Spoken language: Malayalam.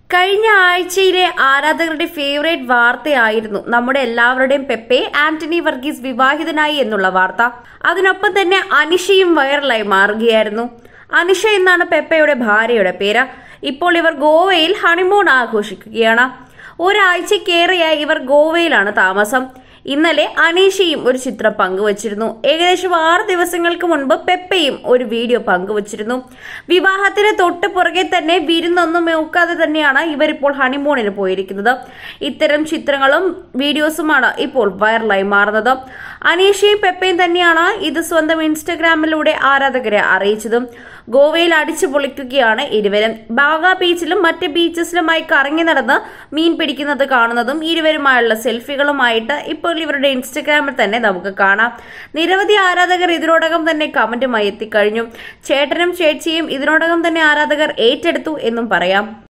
കഴിഞ്ഞ ആഴ്ചയിലെ ആരാധകരുടെ ഫേവറേറ്റ് വാർത്തയായിരുന്നു നമ്മുടെ എല്ലാവരുടെയും പെപ്പെ ആന്റണി വർഗീസ് വിവാഹിതനായി എന്നുള്ള വാർത്ത അതിനൊപ്പം തന്നെ അനിഷയും വൈറലായി മാറുകയായിരുന്നു അനിഷ എന്നാണ് പെപ്പയുടെ ഭാര്യയുടെ പേര് ഇപ്പോൾ ഇവർ ഗോവയിൽ ഹണിമൂൺ ആഘോഷിക്കുകയാണ് ഒരാഴ്ചക്കേറെയായി ഇവർ ഗോവയിലാണ് താമസം ഇന്നലെ അനീഷയും ഒരു ചിത്രം പങ്കുവച്ചിരുന്നു ഏകദേശം ആറ് ദിവസങ്ങൾക്ക് മുൻപ് പെപ്പയും ഒരു വീഡിയോ പങ്കുവച്ചിരുന്നു വിവാഹത്തിന് തൊട്ട് പുറകെ തന്നെ വിരുന്നൊന്നും നോക്കാതെ തന്നെയാണ് ഇവരിപ്പോൾ ഹണിമൂണിന് പോയിരിക്കുന്നത് ഇത്തരം ചിത്രങ്ങളും വീഡിയോസുമാണ് ഇപ്പോൾ വൈറലായി മാറുന്നത് അനീഷയും പെപ്പയും തന്നെയാണ് ഇത് സ്വന്തം ഇൻസ്റ്റഗ്രാമിലൂടെ ആരാധകരെ അറിയിച്ചതും ഗോവയിൽ അടിച്ചു പൊളിക്കുകയാണ് ഇരുവരും ബാഗ ബീച്ചിലും മറ്റ് ബീച്ചസിലുമായി കറങ്ങി നടന്ന് മീൻ പിടിക്കുന്നത് കാണുന്നതും ഇരുവരുമായുള്ള സെൽഫികളുമായിട്ട് ഇപ്പോൾ ഇവരുടെ ഇൻസ്റ്റഗ്രാമിൽ തന്നെ നമുക്ക് കാണാം നിരവധി ആരാധകർ ഇതിനോടകം തന്നെ കമന്റുമായി എത്തിക്കഴിഞ്ഞു ചേട്ടനും ചേച്ചിയും ഇതിനോടകം തന്നെ ആരാധകർ ഏറ്റെടുത്തു എന്നും പറയാം